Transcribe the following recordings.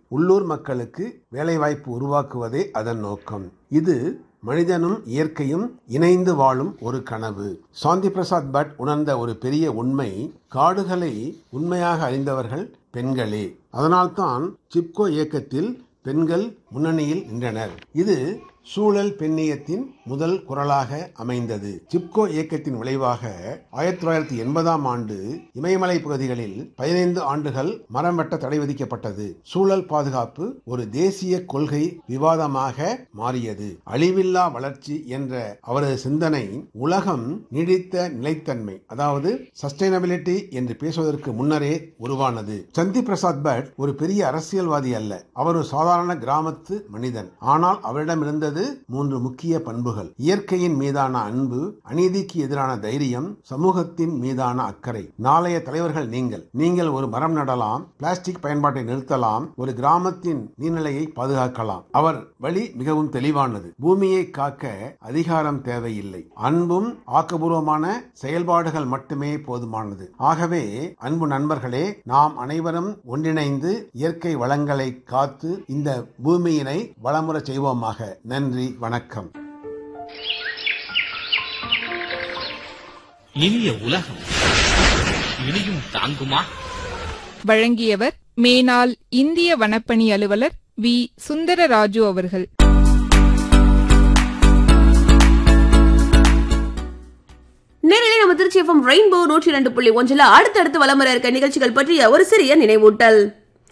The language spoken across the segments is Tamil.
உள்ளூர் மக்களுக்கு வேலைவாய்ப்பு உருவாக்குவதே அதன் நோக்கம் இது மனிதனும் இயற்கையும் இணைந்து வாழும் ஒரு கனவு சாந்தி பிரசாத் பட் உணர்ந்த ஒரு பெரிய உண்மை காடுகளை உண்மையாக அறிந்தவர்கள் பெண்களே அதனால்தான் சிப்கோ இயக்கத்தில் பெண்கள் முன்னணியில் நின்றனர் இது சூழல் பெண்ணியத்தின் முதல் குரலாக அமைந்தது சிப்கோ இயக்கத்தின் விளைவாக ஆயிரத்தி தொள்ளாயிரத்தி எண்பதாம் ஆண்டு இமயமலை பகுதிகளில் பதினைந்து ஆண்டுகள் மரம் வெட்ட தடை விதிக்கப்பட்டது சூழல் பாதுகாப்பு ஒரு தேசிய கொள்கை விவாதமாக மாறியது அழிவில்லா வளர்ச்சி என்ற அவரது சிந்தனை உலகம் நீடித்த நிலைத்தன்மை அதாவது சஸ்டைனபிலிட்டி என்று பேசுவதற்கு முன்னரே உருவானது சந்தி பிரசாத் பட் ஒரு பெரிய அரசியல்வாதி அல்ல அவர் ஒரு சாதாரண கிராமத்து மனிதன் ஆனால் அவரிடம் இருந்தது மூன்று முக்கிய பண்புகள் இயற்கையின் மீதான அன்பு அநீதிக்கு எதிரான தைரியம் சமூகத்தின் மீதான அக்கறை நாளைய தலைவர்கள் நீங்கள் நீங்கள் ஒரு மரம் நடலாம் பிளாஸ்டிக் பயன்பாட்டை நிறுத்தலாம் ஒரு கிராமத்தின் நீர்நிலையை பாதுகாக்கலாம் அவர் வழி மிகவும் தெளிவானது பூமியை காக்க அதிகாரம் தேவையில்லை அன்பும் ஆக்கபூர்வமான செயல்பாடுகள் மட்டுமே போதுமானது ஆகவே அன்பு நண்பர்களே நாம் அனைவரும் ஒன்றிணைந்து இயற்கை வளங்களை காத்து இந்த பூமியினை வளமுற செய்வோமாக நன்றி வணக்கம் இனிய உலகம் இனியும் தாங்குமா வழங்கியவர் மேனாள் இந்திய வனப்பணி அலுவலர் வி சுந்தரராஜு அவர்கள் நேரிலே நம்ம திருச்சி எஃப்எம் ரெயின்போ நூற்றி ரெண்டு புள்ளி ஒன்றில் அடுத்தடுத்து வலம் வர இருக்க நிகழ்ச்சிகள் பற்றிய ஒரு சிறிய நினைவூட்டல்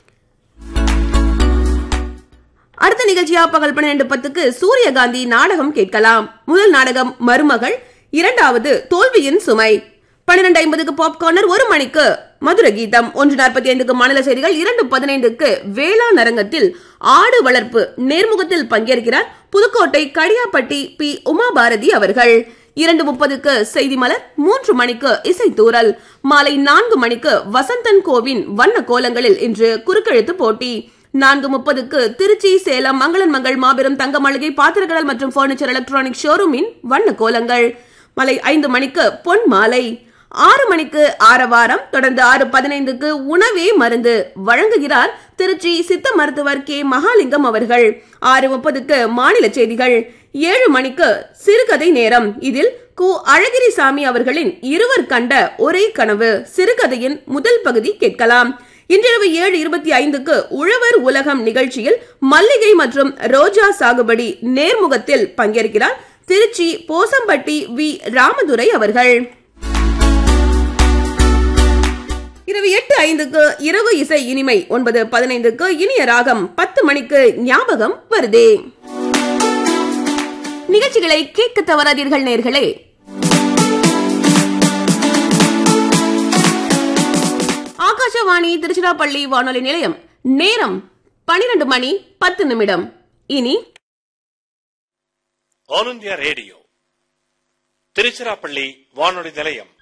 அடுத்த நிகழ்ச்சியா பகல் பன்னிரண்டு பத்துக்கு சூரியகாந்தி நாடகம் கேட்கலாம் முதல் நாடகம் மருமகள் இரண்டாவது தோல்வியின் சுமை பன்னிரண்டு ஐம்பதுக்கு பாப்கார்னர் ஒரு மணிக்கு மதுர கீதம் ஒன்று நாற்பத்தி ஐந்துக்கு மாநில செய்திகள் இரண்டு பதினைந்துக்கு வேளாண் அரங்கத்தில் ஆடு வளர்ப்பு நேர்முகத்தில் பங்கேற்கிறார் புதுக்கோட்டை கடியாப்பட்டி பி உமா பாரதி அவர்கள் இரண்டு முப்பதுக்கு செய்தி மலர் மூன்று மணிக்கு இசைத்தூரல் மாலை நான்கு மணிக்கு வசந்தன் கோவின் வண்ண கோலங்களில் இன்று குறுக்கெழுத்து போட்டி நான்கு முப்பதுக்கு திருச்சி சேலம் மங்களன் மங்கள் மாபெரும் தங்க மளிகை பாத்திரக்கடல் மற்றும் பர்னிச்சர் எலக்ட்ரானிக் ஷோரூமின் வண்ண கோலங்கள் மாலை ஐந்து மணிக்கு பொன் மாலை ஆறு மணிக்கு ஆரவாரம் தொடர்ந்து ஆறு பதினைந்துக்கு உணவே மருந்து வழங்குகிறார் திருச்சி சித்த மருத்துவர் கே மகாலிங்கம் அவர்கள் ஆறு முப்பதுக்கு மாநில செய்திகள் ஏழு மணிக்கு சிறுகதை நேரம் இதில் கு அழகிரிசாமி அவர்களின் இருவர் கண்ட ஒரே கனவு சிறுகதையின் முதல் பகுதி கேட்கலாம் இன்றிரவு ஏழு இருபத்தி ஐந்துக்கு உழவர் உலகம் நிகழ்ச்சியில் மல்லிகை மற்றும் ரோஜா சாகுபடி நேர்முகத்தில் பங்கேற்கிறார் திருச்சி போசம்பட்டி வி ராமதுரை அவர்கள் இரவு எட்டு ஐந்துக்கு இரவு இசை இனிமை ஒன்பது பதினைந்துக்கு இனிய ராகம் பத்து மணிக்கு ஞாபகம் வருதே நிகழ்ச்சிகளை கேட்க தவறாதீர்கள் நேர்களே ஆகாஷவாணி திருச்சிராப்பள்ளி வானொலி நிலையம் நேரம் பனிரெண்டு மணி பத்து நிமிடம் இனி ஆல் இந்தியா ரேடியோ திருச்சிராப்பள்ளி வானொலி நிலையம்